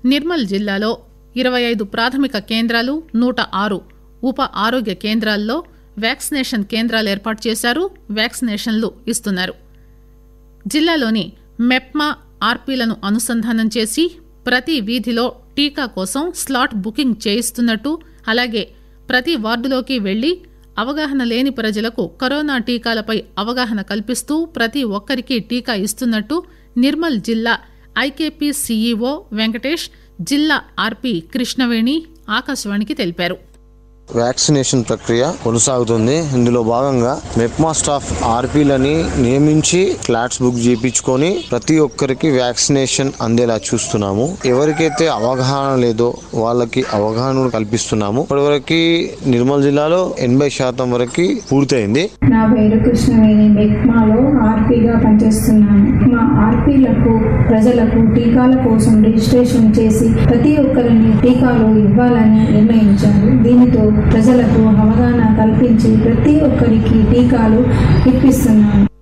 నిర్మల్ జిల్లాలో ఇరవై ఐదు ప్రాథమిక కేంద్రాలు నూట ఆరు ఉప ఆరోగ్య కేంద్రాల్లో వ్యాక్సినేషన్ కేంద్రాలు ఏర్పాటు చేశారు వ్యాక్సినేషన్లు ఇస్తున్నారు జిల్లాలోని మెప్మా ఆర్పీలను అనుసంధానం చేసి ప్రతి వీధిలో టీకా కోసం స్లాట్ బుకింగ్ చేయిస్తున్నట్టు అలాగే ప్రతి వార్డులోకి వెళ్లి అవగాహన లేని ప్రజలకు కరోనా టీకాలపై అవగాహన కల్పిస్తూ ప్రతి ఒక్కరికి టీకా ఇస్తున్నట్టు నిర్మల్ జిల్లా ఐకేపీ సీఈఓ వెంకటేష్ జిల్లా ఆర్పీ కృష్ణవేణి ఆకాశవాణికి తెలిపారు వ్యాక్సినేషన్ ప్రక్రియ కొనసాగుతుంది ఇందులో భాగంగా మెప్మా స్టాఫ్ ఆర్పీలని నియమించి ఫ్లాట్స్ బుక్ చేయించుకొని ప్రతి ఒక్కరికి వ్యాక్సినేషన్ అందేలా చూస్తున్నాము ఎవరికైతే అవగాహన లేదో వాళ్ళకి అవగాహన కల్పిస్తున్నాము ఇప్పటివరకు నిర్మల్ జిల్లాలో ఎనభై శాతం వరకు పూర్తయింది నా పేరు కృష్ణవేణి మెక్మాలో ఆర్పీగా పనిచేస్తున్నాను మా ఆర్పీలకు ప్రజలకు టీకాల కోసం రిజిస్ట్రేషన్ చేసి ప్రతి ఒక్కరిని టీకాలు ఇవ్వాలని నిర్ణయించారు దీనితో ప్రజలకు అవగాహన కల్పించి ప్రతి ఒక్కరికి టీకాలు ఇప్పిస్తున్నాను